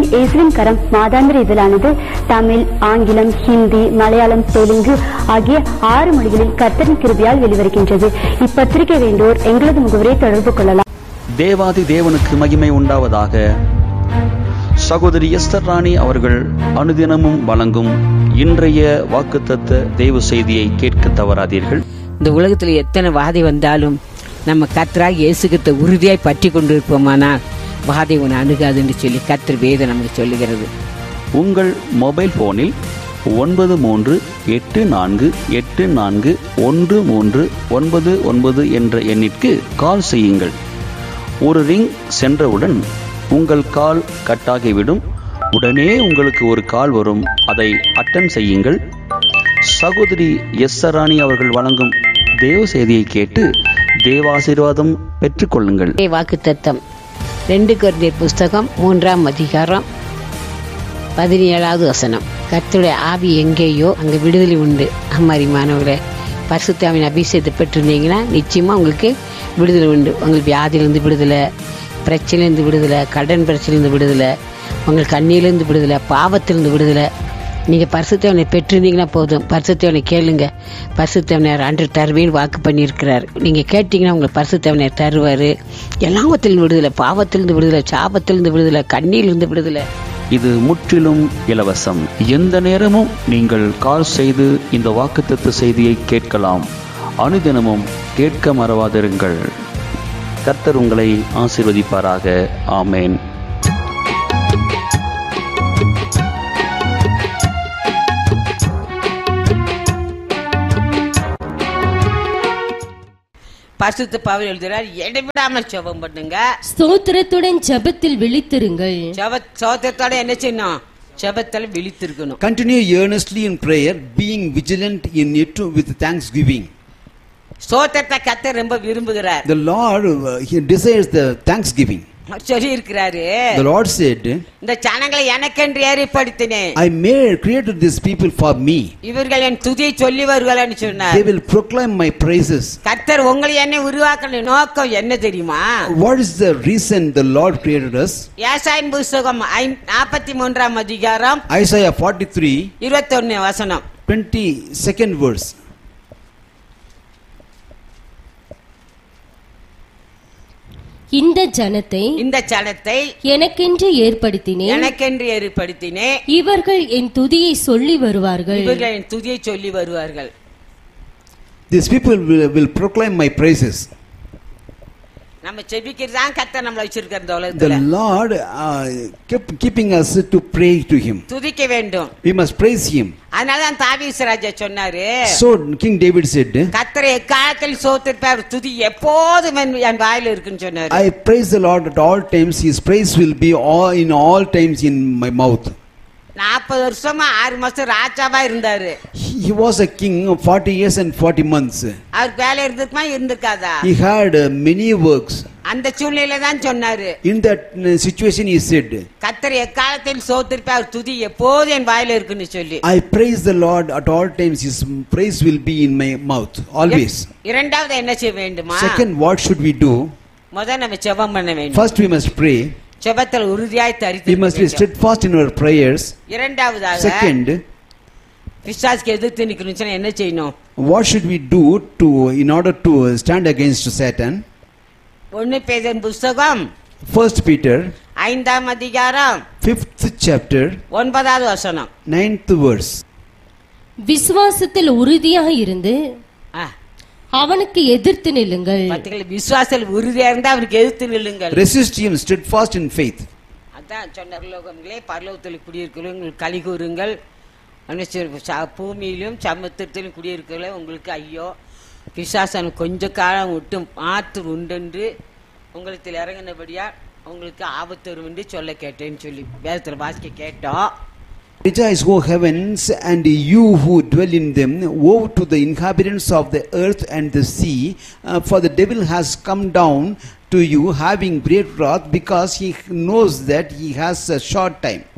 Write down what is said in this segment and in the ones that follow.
இயேசுவின் கரம் மாதாந்திர இதழானது தமிழ் ஆங்கிலம் ஹிந்தி மலையாளம் தெலுங்கு ஆகிய ஆறு மொழிகளில் கர்த்தரின் கிருபையால் வெளிவருகின்றது இப்பத்திரிகை வேண்டோர் எங்களது முகவரை தொடர்பு கொள்ளலாம் தேவாதி தேவனுக்கு மகிமை உண்டாவதாக சகோதரி எஸ்தர் ராணி அவர்கள் அனுதினமும் வழங்கும் இன்றைய வாக்குத்தத்த தேவ செய்தியை கேட்க தவறாதீர்கள் இந்த உலகத்துல எத்தனை வாதை வந்தாலும் நம்ம கத்தராக இயேசுகிட்ட உறுதியாய் பற்றி கொண்டிருப்போமானால் வாதை உன்னை அணுகாதுன்னு சொல்லி கத்தர் வேதம் நமக்கு சொல்லுகிறது உங்கள் மொபைல் போனில் ஒன்பது மூன்று எட்டு நான்கு எட்டு நான்கு ஒன்று மூன்று ஒன்பது ஒன்பது என்ற எண்ணிற்கு கால் செய்யுங்கள் ஒரு ரிங் சென்றவுடன் உங்கள் கால் கட்டாகிவிடும் உடனே உங்களுக்கு ஒரு கால் வரும் அதை அட்டன் செய்யுங்கள் சகோதரி எஸ் ராணி அவர்கள் வழங்கும் தேவ செய்தியை கேட்டு தேவாசீர்வாதம் பெற்றுக்கொள்ளுங்கள் வாக்கு தத்தம் ரெண்டு குழந்தையர் புஸ்தகம் மூன்றாம் அதிகாரம் பதினேழாவது வசனம் கர்த்தருடைய ஆவி எங்கேயோ அங்க விடுதலை உண்டு அம்மாரி மாணவர்களே பரிசுத்தாவின் அபிஷேகத்தை பெற்றிருந்தீங்கன்னா நிச்சயமா உங்களுக்கு விடுதலை உண்டு உங்களுக்கு வியாதியிலிருந்து விடுதலை பிரச்சனையிலேருந்து விடுதலை கடன் பிரச்சனையிலேருந்து விடுதலை உங்களுக்கு கண்ணியிலேருந்து விடுதலை பாவத்திலிருந்து விடுதலை நீங்கள் பரிசுத்தவனை பெற்றிருந்தீங்கன்னா போதும் பரிசுத்தவனை கேளுங்க பரிசுத்தவனர் அன்று தருவேன்னு வாக்கு பண்ணியிருக்கிறார் நீங்கள் கேட்டிங்கன்னா உங்களுக்கு பரிசுத்தவனர் தருவார் எல்லாவத்திலிருந்து விடுதலை பாவத்திலிருந்து விடுதலை சாபத்திலிருந்து விடுதலை கண்ணியிலிருந்து விடுதலை இது முற்றிலும் இலவசம் எந்த நேரமும் நீங்கள் கால் செய்து இந்த வாக்குத்தத்த செய்தியை கேட்கலாம் அனுதினமும் கேட்க மறவாதிருங்கள் கர்த்தர் உங்களை ஆசீர்வதிப்பாராக ஆமேன் பரிசுத்த பவுல் எழுதுறார் இடைவிடாமல் ஜெபம் பண்ணுங்க ஸ்தோத்திரத்துடன் ஜெபத்தில் விழித்திருங்கள் ஜெப சோத்திரத்தோட என்ன செய்யணும் ஜெபத்தில் விழித்திருக்கணும் Continue earnestly in prayer, being vigilant in it with thanksgiving. ஸ்தோத்திரத்தை கத்த ரொம்ப விரும்புகிறார் The Lord, uh, He desires the thanksgiving. சொல்லி இருக்கிறாரு The Lord said, இந்த ஜனங்களை எனக்கென்று ஏற்படுத்தினேன் I made, created these people for me. இவர்கள் என் துதியை சொல்லி வருவார்கள் சொன்னார் They will proclaim my praises. கர்த்தர் உங்களை என்ன உருவாக்கின நோக்கம் என்ன தெரியுமா What is the reason the Lord created us? ஏசாயின் புஸ்தகம் நாற்பத்தி மூன்றாம் அதிகாரம் Isaiah 43, இருபத்தொன்னு வசனம் 22nd verse. இந்த ஜனத்தை இந்த ஜனத்தை எனக்கென்று ஏற்படுத்தினேன் எனக்கென்று ஏற்படுத்தினேன் இவர்கள் என் துதியை சொல்லி வருவார்கள் இவர்கள் என் துதியை சொல்லி வருவார்கள் These people will, will proclaim my praises. நம்ம செபிக்கிறது தான் கத்த நம்மள வச்சிருக்கிற இந்த The உலகத்துல Lord uh, kept keeping us to pray to Him. துதிக்க வேண்டும் We must praise Him. அதனால தான் தாவீஸ் ராஜா சொன்னாரு So King David said, கத்தரை எக்காலத்தில் சோத்திருப்பார் துதி எப்போதும் என் என் வாயில இருக்குன்னு சொன்னாரு I praise the Lord at all times. His praise will be all in all times in my mouth. நாற்பது வருஷமா ஆறு மாசம் ராஜாவா இருந்தாரு He he was a king of 40 years and 40 months. அவருக்கு வேலை இருந்திருக்குமா இருந்திருக்காதா He had uh, many works. அந்த சூழ்நிலையில தான் சொன்னாரு In that uh, situation, he said, கத்தர் எக்காலத்தில் சோத்திருப்பார் துதி எப்போதும் என் வாயில இருக்குன்னு சொல்லி I praise the Lord at all times. His praise will be in my mouth always. இரண்டாவது என்ன செய்ய வேண்டுமா Second, what should we do? முதல் நம்ம ஜெபம் பண்ண வேண்டும் First, we must pray. ஜெபத்தில் உறுதியாய் We தரித்து must be steadfast in our prayers. இரண்டாவதாக Second, பிசாசுக்கு எதிர்த்து நிக்கணும்னு என்ன செய்யணும் what should we do to in order to stand against Satan? ஒன்னு பேதன் புஸ்தகம் First Peter, ஐந்தாம் அதிகாரம் fifth chapter, ஒன்பதாவது வசனம் ninth verse. விசுவாசத்தில் உறுதியாக இருந்து ஆ, அவனுக்கு எதிர்த்து நில்லுங்கள் பாத்தீங்களா விசுவாசத்தில் உறுதியா இருந்தா அவருக்கு எதிர்த்து நில்லுங்கள் Resist him steadfast in faith. அதான் சொன்னார் லோகங்களே பரலோகத்தில் குடியிருக்கிறோம் உங்களுக்கு கலி கூறுங்கள் அனுசரி- ச- பூமியிலும் சமுத்திரத்திலும் குடியிருக்கிறவர்களே உங்களுக்கு ஐயோ பிசாசன் கொஞ்ச காலம் விட்டு மாற்று உண்டென்று உங்களுக்கு இறங்கினபடியா உங்களுக்கு ஆபத்து வரும் என்று சொல்ல கேட்டேன்னு சொல்லி வேதத்தில் வாசிக்க கேட்டோம் Rejoice, O heavens, and you who dwell in them. Woe to the inhabitants of the earth and the sea, uh, for the devil has come down to you, having great wrath, because he knows that he has a short time.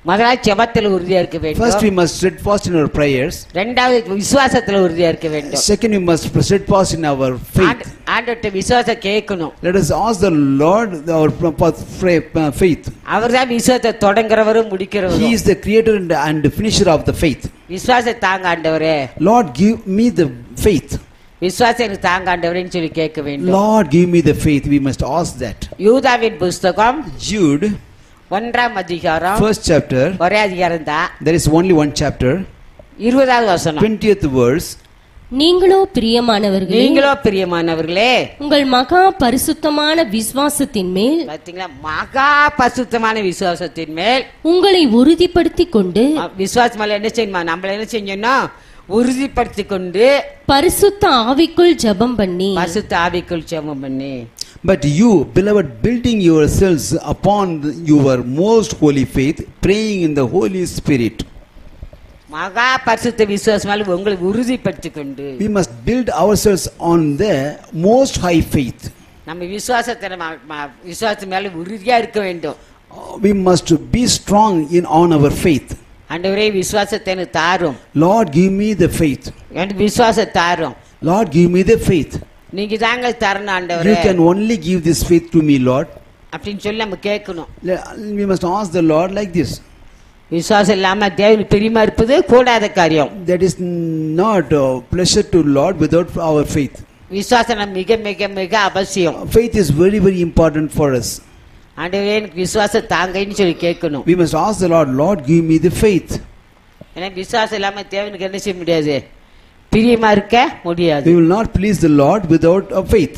முதலாவது ஜெபத்தில் உறுதியா இருக்க First, வேண்டும் we must steadfast in our prayers. ரெண்டாவது விசுவாசத்துல உறுதியா இருக்க வேண்டும் Second, we must steadfast in our faith. ஆண்டு- ஆண்டவர்ட்ட விசுவாசம் கேட்கணும் Let us ask the Lord our uh, faith. அவர் தான் விசுவாசத்தை தொடங்குறவரும் He முடிக்கிறவரும் is the creator and, and finisher of the faith. விசுவாசத்தை தாங்க ஆண்டவரே Lord, give me the faith. விசுவாசம் எனக்கு தாங்க ஆண்டவரேன்னு சொல்லி கேட்க வேண்டும் Lord, give me the faith. We must ask that. யூதாவின் புஸ்தகம் Jude, ஒன்றாம் அதிகாரம் first chapter, ஒரே அதிகாரம் தான் there is only one chapter, இருபதாவது வசனம் 20th verse. நீங்களோ பிரியமானவர்களே நீங்களோ பிரியமானவர்களே உங்கள் மகா பரிசுத்தமான விசுவாசத்தின் மேல் பாத்தீங்களா மகா பசுத்தமான விசுவாசத்தின் மேல் உங்களை உறுதிப்படுத்திக் கொண்டு அ, விசுவாசம் மேல என்ன செய்யணுமா நம்மள என்ன செஞ்சோம்னா உறுதிப்படுத்தி கொண்டு பரிசுத்த ஆவிக்குள் ஜெபம் பண்ணி பசுத்த ஆவிக்குள் ஜெபம் பண்ணி But you, beloved, building yourselves upon the- your most holy faith, praying in the Holy Spirit. மகா பரிசுத்த விசுவாசம் மேல உங்களை உறுதிப்படுத்தி கொண்டு We must build ourselves on the most high faith. நம்ம விசுவாசத்தை நம்ம ம- விசுவாசத்து மேல உறுதியா இருக்க வேண்டும் Uh, We must be strong in on our faith. ஆண்டவரே விசுவாசத்தை எனக்கு தாரும் Lord, give me the faith. எனக்கு விசுவாசத்தை தாரும் Lord, give me the faith. நீங்க தாங்க தரணும் You ஆண்டவரே can only give this faith to me, Lord. அப்படின்னு சொல்லி நம்ம கேட்கணும் Le- We must ask the Lord like this. விசுவாசம் இல்லாம தேவனுக்கு பிரியமா இருப்பது கூடாத காரியம் That is not uh, pleasure to Lord without our faith. விசுவாசம் நம்ம மிக மிக மிக அவசியம் Faith is very, very important for us. ஆண்டவரே எனக்கு விசுவாசம் தாங்கன்னு சொல்லி கேட்கணும் We must ask the Lord, Lord, give me the faith. ஏன்னா விசுவாசம் இல்லாம தேவனுக்கு என்ன செய்ய முடியாது பிரியமா இருக்க முடியாது We will not please the Lord without a faith.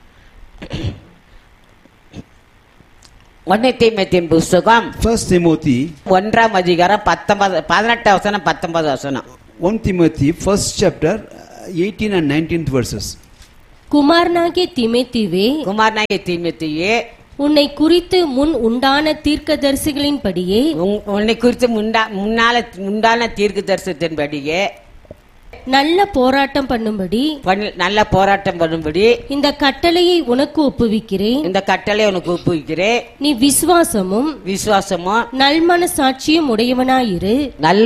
ஒன்னே தீமத்தின் புஸ்தகம் First Timothy, ஒன்றாம் அதிகாரம் பத்தொன்பது பதினெட்டு வசனம் பத்தொன்பது வசனம் 1 Timothy, first chapter, uh, 18 and 19th verses. குமாரனாகிய திமேத்திவே குமாரனாகிய தீமத்தியே உன்னை குறித்து முன் உண்டான தீர்க்கதரிசிகளின்படியே உன்- உன்னை குறித்து முண்டா முன்னால உண்டான தீர்க்க தரிசனத்தின்படியே நல்ல போராட்டம் பண்ணும்படி பண்ண- நல்ல போராட்டம் பண்ணும்படி இந்த கட்டளையை உனக்கு ஒப்புவிக்கிறேன் இந்த கட்டளை உனக்கு ஒப்புவிக்கிறேன் நீ விசுவாசமும் விசுவாசமும் நல்மன சாட்சியும் உடையவனாயிரு நல்ல